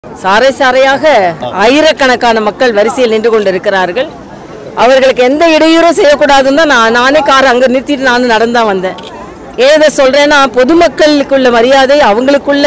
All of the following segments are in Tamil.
சாறை சாறையாக ஆயிரக்கணக்கான மக்கள் வரிசையில் நின்று கொண்டிருக்கிறார்கள் அவர்களுக்கு எந்த இடையூறும் செய்யக்கூடாதுன்னு தான் நான் நானே கார் அங்கே நிறுத்திட்டு நானும் நடந்தான் வந்தேன் ஏன் இதை சொல்கிறேன்னா பொதுமக்களுக்குள்ள மரியாதை அவங்களுக்குள்ள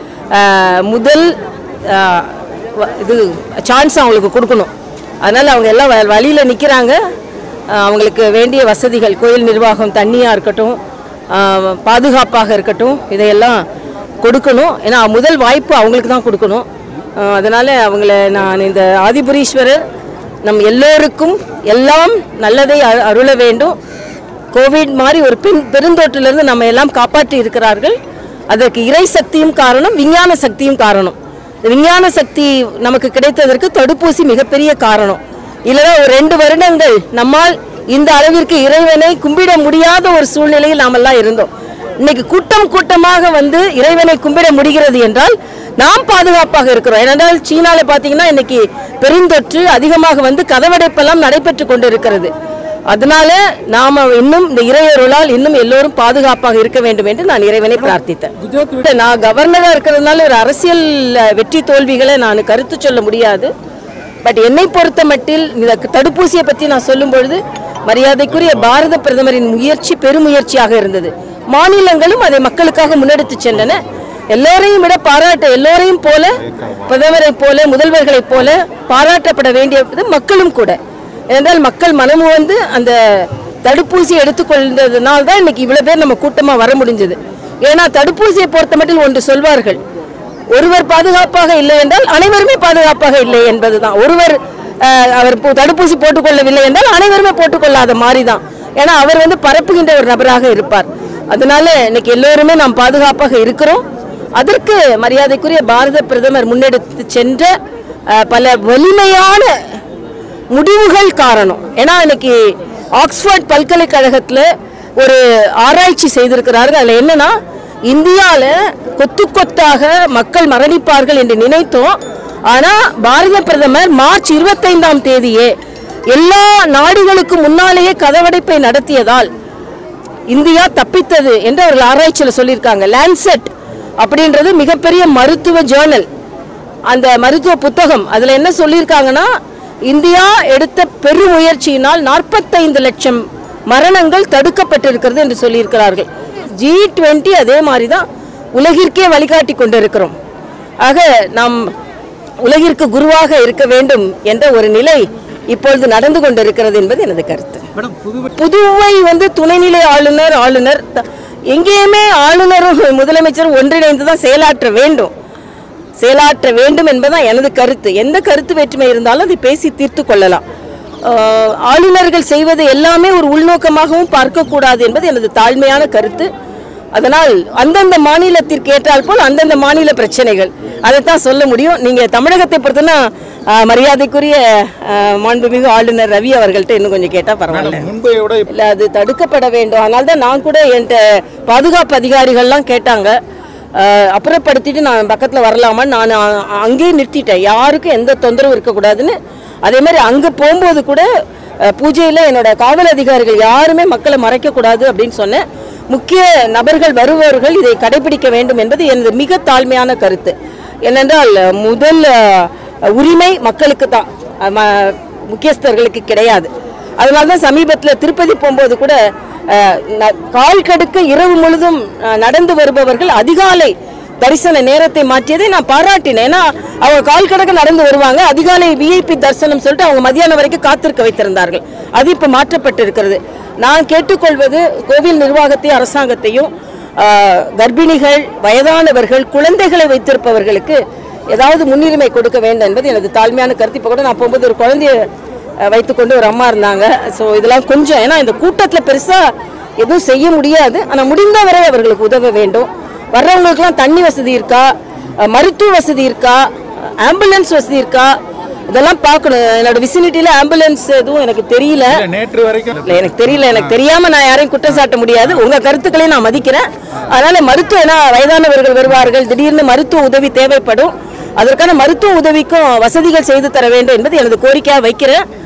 ஆஹ், முதல் ஆஹ், வ- இது சான்ஸ் அவங்களுக்கு கொடுக்கணும் அதனால் அவங்க எல்லாம் வ- வழியில் நிற்கிறாங்க அவங்களுக்கு வேண்டிய வசதிகள் கோயில் நிர்வாகம் தண்ணியாக இருக்கட்டும் ஆஹ், பாதுகாப்பாக இருக்கட்டும் இதையெல்லாம் கொடுக்கணும் ஏன்னா முதல் வாய்ப்பு அவங்களுக்கு தான் கொடுக்கணும் அஹ் அதனால அவங்கள நான் இந்த ஆதிபுரீஸ்வரர் நம் எல்லோருக்கும் எல்லாம் நல்லதை அ- அருள வேண்டும் கோவிட் மாதிரி ஒரு பெண் பெருந்தொற்றிலிருந்து நம்ம எல்லாம் காப்பாற்றி இருக்கிறார்கள் அதற்கு இறை சக்தியும் காரணம் விஞ்ஞான சக்தியும் காரணம் இந்த விஞ்ஞான சக்தி நமக்கு கிடைத்ததற்கு தடுப்பூசி மிகப்பெரிய காரணம் இல்லைன்னா ஒரு ரெண்டு வருடங்கள் நம்மால் இந்த அளவிற்கு இறைவனை கும்பிட முடியாத ஒரு சூழ்நிலையில் நாமெல்லாம் இருந்தோம் இன்னைக்கு கூட்டம் கூட்டமாக வந்து இறைவனை கும்பிட முடிகிறது என்றால் நாம் பாதுகாப்பாக இருக்கிறோம் ஏனென்றால் சீனால பார்த்தீங்கன்னா இன்னைக்கு பெருந்தொற்று அதிகமாக வந்து கதவடைப்பெல்லாம் நடைபெற்று கொண்டிருக்கிறது அதனால நாம இன்னும் இந்த இறையருளால் இன்னும் எல்லோரும் பாதுகாப்பாக இருக்க வேண்டும் என்று நான் இறைவனை பிரார்த்தித்தேன் நான் கவர்னரா இருக்கிறதுனால ஒரு அரசியல் அஹ், வெற்றி தோல்விகளை நான் கருத்து சொல்ல முடியாது பட் என்னை பொறுத்த மட்டில் இந்த தடுப்பூசியை பற்றி நான் சொல்லும் பொழுது மரியாதைக்குரிய பாரத பிரதமரின் முயற்சி பெருமுயற்சியாக இருந்தது மாநிலங்களும் அதை மக்களுக்காக முன்னெடுத்து சென்றன எல்லோரையும் விட பாராட்ட எல்லோரையும் போல பிரதமரை போல முதல்வர்களைப் போல பாராட்டப்பட வேண்டியது மக்களும் கூட ஏனென்றால் மக்கள் மனமு வந்து அந்த தடுப்பூசி எடுத்துக்கொண்டதுனால தான் இன்னைக்கு இவ்வளவு பேர் நம்ம கூட்டமா வர முடிஞ்சது ஏன்னா தடுப்பூசியை பொறுத்த மட்டும் ஒன்று சொல்வார்கள் ஒருவர் பாதுகாப்பாக இல்லை என்றால் அனைவருமே பாதுகாப்பாக இல்லை என்பதுதான் ஒருவர் அஹ், அவர் பு- தடுப்பூசி போட்டுக்கொள்ளவில்லை என்றால் அனைவருமே போட்டுக்கொள்ளாத மாதிரி தான் ஏன்னா அவர் வந்து பரப்புகின்ற ஒரு நபராக இருப்பார் அதனால இன்னைக்கு எல்லோருமே நாம் பாதுகாப்பாக இருக்கிறோம் அதற்கு மரியாதைக்குரிய பாரத பிரதமர் முன்னெடுத்து சென்ற அஹ், பல வலிமையான முடிவுகள் காரணம் ஏன்னா இன்னைக்கு ஆக்ஸ்போர்ட் பல்கலைக்கழகத்தில் ஒரு ஆராய்ச்சி செய்திருக்கிறார்கள் அதில் என்னன்னா இந்தியாவில் கொத்து கொத்தாக மக்கள் மரணிப்பார்கள் என்று நினைத்தோம் ஆனால் பாரத பிரதமர் மார்ச் இருபத்தைந்தாம் தேதியே எல்லா நாடுகளுக்கு முன்னாலேயே கதவடைப்பை நடத்தியதால் இந்தியா தப்பித்தது என்று அவர்கள் ஆராய்ச்சியில் சொல்லியிருக்காங்க லேண்ட்செட் அப்படின்றது மிகப்பெரிய மருத்துவ ஜேர்னல் அந்த மருத்துவ புத்தகம் அதில் என்ன சொல்லியிருக்காங்கன்னா இந்தியா எடுத்த பெருமுயற்சியினால் நாற்பத்தைந்து லட்சம் மரணங்கள் தடுக்கப்பட்டிருக்கிறது என்று சொல்லியிருக்கிறார்கள் ஜி டுவெண்ட்டி அதே மாதிரி தான் உலகிற்கே வழிகாட்டி கொண்டிருக்கிறோம் ஆக நாம் உலகிற்கு குருவாக இருக்க வேண்டும் என்ற ஒரு நிலை இப்பொழுது நடந்து கொண்டிருக்கிறது என்பது எனது கருத்து மேடம் புதுவை புதுவை வந்து துணைநிலை ஆளுநர் ஆளுநர் த- எங்கேயுமே ஆளுநரும் முதலமைச்சரும் ஒன்றிணைந்து தான் செயலாற்ற வேண்டும் செயலாற்ற வேண்டும் என்பதுதான் எனது கருத்து எந்த கருத்து வேற்றுமை இருந்தாலும் அதை பேசி தீர்த்து கொள்ளலாம் ஆஹ், ஆளுநர்கள் செய்வது எல்லாமே ஒரு உள்நோக்கமாகவும் பார்க்கக்கூடாது என்பது எனது தாழ்மையான கருத்து அதனால் அந்தந்த மாநிலத்திற்கு ஏற்றால் போல் அந்தந்த மாநில பிரச்சனைகள் அதைத்தான் சொல்ல முடியும் நீங்க தமிழகத்தை பொறுத்தனா ஆஹ், மரியாதைக்குரிய ஆஹ், மாண்புமிகு ஆளுநர் ரவி அவர்கள்ட்ட இன்னும் கொஞ்சம் கேட்டா பரவாயில்ல முன்பையோட இல்லை அது தடுக்கப்பட வேண்டும் அதனால தான் நான் கூட என்கிட்ட பாதுகாப்பு அதிகாரிகள்லாம் கேட்டாங்க அஹ், அப்புறப்படுத்திட்டு நான் பக்கத்தில் வரலாமான்னு நான் அ- அங்கேயே நிறுத்திட்டேன் யாருக்கும் எந்த தொந்தரவும் இருக்கக்கூடாதுன்னு அதே மாதிரி அங்கே போகும்போது கூட பூஜையில் என்னோட காவல் அதிகாரிகள் யாருமே மக்களை மறைக்கக்கூடாது அப்படின்னு சொன்னேன் முக்கிய நபர்கள் வருபவர்கள் இதை கடைபிடிக்க வேண்டும் என்பது எனது மிக தாழ்மையான கருத்து ஏனென்றால் அஹ், முதல் அஹ், உரிமை மக்களுக்கு தான் அஹ், ம- முக்கியஸ்தர்களுக்கு கிடையாது அதனால தான் சமீபத்தில் திருப்பதி போகும்போது கூட அஹ், ந- கால் கடுக்க இரவு முழுதும் அஹ், நடந்து வருபவர்கள் அதிகாலை தரிசன நேரத்தை மாற்றியதை நான் பாராட்டினேன் ஏன்னா அவங்க கால் கடக்க நடந்து வருவாங்க அதிகாலை விஐபி தரிசனம் சொல்லிட்டு அவங்க மதியானம் வரைக்கும் காத்திருக்க வைத்திருந்தார்கள் அது இப்போ மாற்றப்பட்டு இருக்கிறது நான் கேட்டுக்கொள்வது கோவில் நிர்வாகத்தையும் அரசாங்கத்தையும் ஆஹ், கர்ப்பிணிகள் வயதானவர்கள் குழந்தைகளை வைத்திருப்பவர்களுக்கு ஏதாவது முன்னுரிமை கொடுக்க வேண்டும் என்பது எனது தாழ்மையான கருத்து இப்போ கூட நான் போகும்போது ஒரு குழந்தைய அஹ், வைத்துக்கொண்டு ஒரு அம்மா இருந்தாங்க ஸோ இதெல்லாம் கொஞ்சம் ஏன்னா இந்த கூட்டத்தில் பெருசாக எதுவும் செய்ய முடியாது ஆனால் முடிந்தவரை அவர்களுக்கு உதவ வேண்டும் வர்றவங்களுக்குலாம் தண்ணி வசதி இருக்கா அஹ், மருத்துவ வசதி இருக்கா ஆம்புலன்ஸ் வசதி இருக்கா இதெல்லாம் பார்க்கணும் என்னோட விசினிட்டியில் ஆம்புலன்ஸ் எதுவும் எனக்கு தெரியல இல்ல, நேற்று வரைக்கும் இல்ல எனக்கு தெரியல எனக்கு தெரியாம நான் யாரையும் குற்றம் சாட்ட முடியாது உங்க கருத்துக்களையும் நான் மதிக்கிறேன் அதனால மருத்துவ ஏன்னா வயதானவர்கள் வருவார்கள் திடீர்னு மருத்துவ உதவி தேவைப்படும் அதற்கான மருத்துவ உதவிக்கும் வசதிகள் செய்து தர வேண்டும் என்பது எனது கோரிக்கையா வைக்கிறேன்